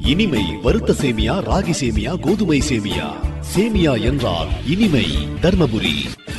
இனிமை வறுத்த சேமியா ராகி சேமியா கோதுமை சேமியா சேமியா என்றால் இனிமை தர்மபுரி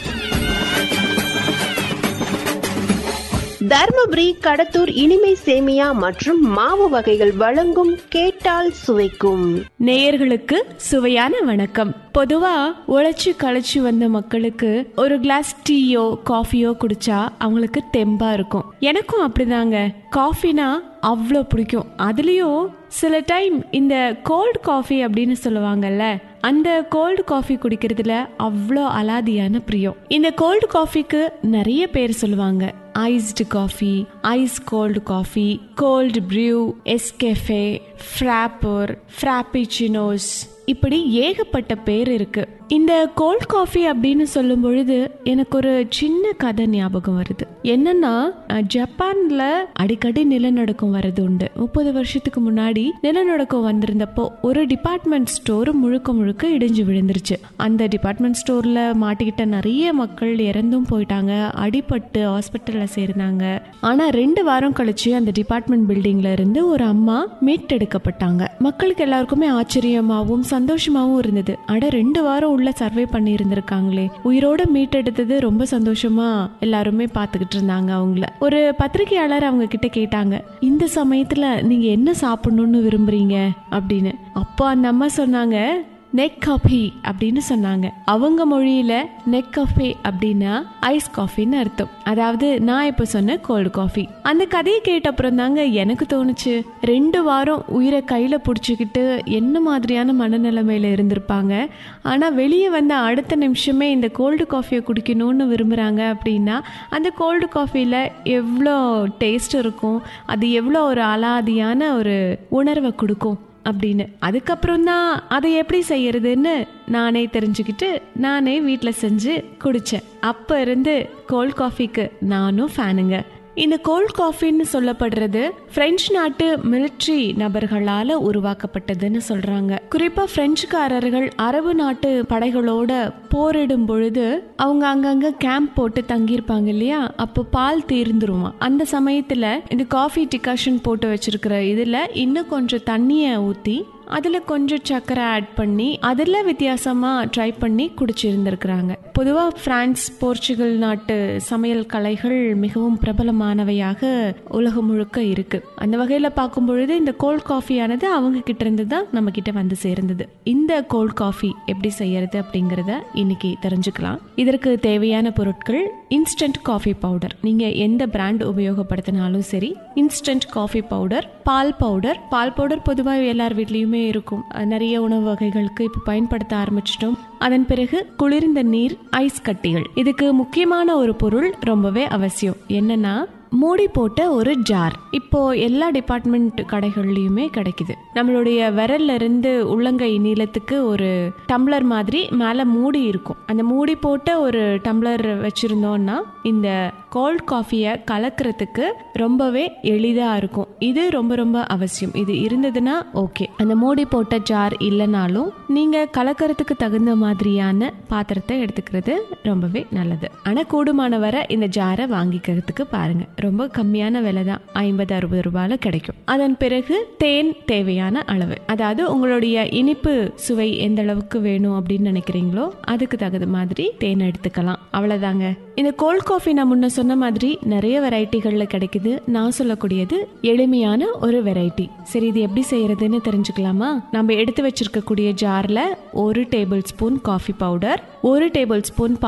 தர்மபுரி கடத்தூர் இனிமை சேமியா மற்றும் மாவு வகைகள் வழங்கும் கேட்டால் சுவைக்கும் நேயர்களுக்கு சுவையான வணக்கம் பொதுவா உழைச்சு களைச்சு வந்த மக்களுக்கு ஒரு கிளாஸ் டீயோ காஃபியோ குடிச்சா அவங்களுக்கு தெம்பா இருக்கும் எனக்கும் அப்படிதாங்க காஃபினா அவ்வளோ பிடிக்கும் அதுலேயும் சில டைம் இந்த கோல்டு காஃபி அப்படின்னு சொல்லுவாங்கல்ல அந்த கோல்டு காஃபி குடிக்கிறதுல அவ்வளோ அலாதியான பிரியம் இந்த கோல்டு காஃபிக்கு நிறைய பேர் சொல்லுவாங்க iced coffee ice cold coffee cold brew எஸ்கெஃபே ஃப்ராப்பர் ஃப்ராப்பிச்சினோஸ் இப்படி ஏகப்பட்ட பேர் இருக்கு இந்த கோல்ட் காஃபி அப்படின்னு சொல்லும் பொழுது எனக்கு ஒரு சின்ன கதை ஞாபகம் வருது என்னன்னா அஹ், ஜப்பான்ல அடிக்கடி நிலநடுக்கம் வர்றது உண்டு முப்பது வருஷத்துக்கு முன்னாடி நிலநடுக்கம் வந்திருந்தப்போ ஒரு டிபார்ட்மெண்ட் ஸ்டோர் முழுக்க முழுக்க இடிஞ்சு விழுந்துருச்சு அந்த டிபார்ட்மெண்ட் ஸ்டோர்ல மாட்டிக்கிட்ட நிறைய மக்கள் இறந்தும் போயிட்டாங்க அடிபட்டு ஹாஸ்பிட்டல்ல சேர்ந்தாங்க ஆனா ரெண்டு வாரம் கழிச்சு அந்த டிபார்ட்மெண்ட் பில்டிங்ல இருந்து ஒரு அம்மா மீட்டெடுக்கப்பட்டாங்க மக்களுக்கு எல்லாருக்குமே ஆச்சரியமாவும் சந்தோஷமாவும் இருந்தது அட ரெண்டு வாரம் உள்ள சர்வே பண்ணி இருந்திருக்காங்களே உயிரோட மீட்டெடுத்தது ரொம்ப சந்தோஷமா எல்லாருமே பார்த்துக்கிட்டு இருந்தாங்க அவங்கள ஒரு பத்திரிகையாளர் அவங்க கிட்ட கேட்டாங்க இந்த சமயத்துல நீங்க என்ன சாப்பிடணும்னு விரும்புறீங்க அப்படின்னு அப்போ அந்த அம்மா சொன்னாங்க நெக் காஃபி அப்படின்னு சொன்னாங்க அவங்க மொழியில நெக் காஃபி அப்படின்னா ஐஸ் காஃபின்னு அர்த்தம் அதாவது நான் இப்ப சொன்ன கோல்டு காஃபி அந்த கதையை கேட்ட அப்புறம் தாங்க எனக்கு தோணுச்சு ரெண்டு வாரம் உயிரை கையில பிடிச்சிக்கிட்டு என்ன மாதிரியான மனநிலைமையில இருந்திருப்பாங்க ஆனா வெளியே வந்த அடுத்த நிமிஷமே இந்த கோல்டு காஃபியை குடிக்கணும்னு விரும்புறாங்க அப்படின்னா அந்த கோல்டு காஃபில எவ்வளோ டேஸ்ட் இருக்கும் அது எவ்வளோ ஒரு அலாதியான ஒரு உணர்வை கொடுக்கும் அப்படின்னு அதுக்கப்புறம் தான் அதை எப்படி செய்யறதுன்னு நானே தெரிஞ்சுக்கிட்டு நானே வீட்டில் செஞ்சு குடித்தேன் அப்போ இருந்து கோல்ட் காஃபிக்கு நானும் ஃபேனுங்க இந்த கோல்ட் காஃபின்னு சொல்லப்படுறது பிரெஞ்சு நாட்டு மிலிட்ரி நபர்களால உருவாக்கப்பட்டதுன்னு சொல்றாங்க குறிப்பா பிரெஞ்சுக்காரர்கள் அரபு நாட்டு படைகளோட போரிடும் பொழுது அவங்க அங்கங்க கேம்ப் போட்டு தங்கியிருப்பாங்க இல்லையா அப்போ பால் தீர்ந்துருமா அந்த சமயத்துல இந்த காஃபி டிகாஷன் போட்டு வச்சிருக்கிற இதுல இன்னும் கொஞ்சம் தண்ணியை ஊத்தி அதில் கொஞ்சம் சர்க்கரை ஆட் பண்ணி அதில் வித்தியாசமாக ட்ரை பண்ணி குடிச்சிருந்திருக்கிறாங்க பொதுவாக பிரான்ஸ் போர்ச்சுகல் நாட்டு சமையல் கலைகள் மிகவும் பிரபலமானவையாக உலகம் முழுக்க இருக்கு அந்த வகையில் பார்க்கும் பொழுது இந்த கோல்ட் காஃபியானது அவங்க கிட்ட இருந்து தான் நம்ம கிட்ட வந்து சேர்ந்தது இந்த கோல்ட் காஃபி எப்படி செய்யறது அப்படிங்கிறத இன்னைக்கு தெரிஞ்சுக்கலாம் இதற்கு தேவையான பொருட்கள் இன்ஸ்டன்ட் காஃபி பவுடர் நீங்க எந்த பிராண்ட் உபயோகப்படுத்தினாலும் சரி இன்ஸ்டன்ட் காஃபி பவுடர் பால் பவுடர் பால் பவுடர் பொதுவாக எல்லார் வீட்லேயுமே இருக்கும் அஹ் நிறைய உணவு வகைகளுக்கு இப்போ பயன்படுத்த ஆரம்பிச்சிட்டோம் அதன் பிறகு குளிர்ந்த நீர் ஐஸ் கட்டிகள் இதுக்கு முக்கியமான ஒரு பொருள் ரொம்பவே அவசியம் என்னன்னா மூடி போட்ட ஒரு ஜார் இப்போ எல்லா டிபார்ட்மெண்ட் கடைகள்லயுமே கிடைக்குது நம்மளுடைய விரல்ல இருந்து உள்ளங்கை நீளத்துக்கு ஒரு டம்ளர் மாதிரி மேல மூடி இருக்கும் அந்த மூடி போட்ட ஒரு டம்ளர் வச்சிருந்தோம்னா இந்த கோல்ட் காஃபியை கலக்கிறதுக்கு ரொம்பவே எளிதா இருக்கும் இது ரொம்ப ரொம்ப அவசியம் இது இருந்ததுன்னா ஓகே அந்த மூடி போட்ட ஜார் இல்லைனாலும் நீங்க கலக்கிறதுக்கு தகுந்த மாதிரியான பாத்திரத்தை எடுத்துக்கிறது ரொம்பவே நல்லது ஆனா கூடுமான வரை இந்த ஜாரை வாங்கிக்கிறதுக்கு பாருங்க ரொம்ப கம்மியான விலை தான் ஐம்பது அறுபது ரூபாயில கிடைக்கும் அதன் பிறகு தேன் தேவையான அளவு அதாவது உங்களுடைய இனிப்பு சுவை எந்த அளவுக்கு வேணும் அப்படின்னு நினைக்கிறீங்களோ அதுக்கு தகுந்த மாதிரி தேன் எடுத்துக்கலாம் அவ்வளவுதாங்க இந்த கோல்ட் காஃபி நான் முன்ன சொன்ன மாதிரி நிறைய வெரைட்டிகள்ல கிடைக்குது நான் சொல்லக்கூடியது எளிமையான ஒரு வெரைட்டி சரி இது எப்படி செய்யறதுன்னு தெரிஞ்சுக்கலாமா நம்ம எடுத்து வச்சிருக்கக்கூடிய ஜார்ல ஒரு டேபிள் ஸ்பூன் காஃபி பவுடர் ஒரு டேபிள் ஸ்பூன்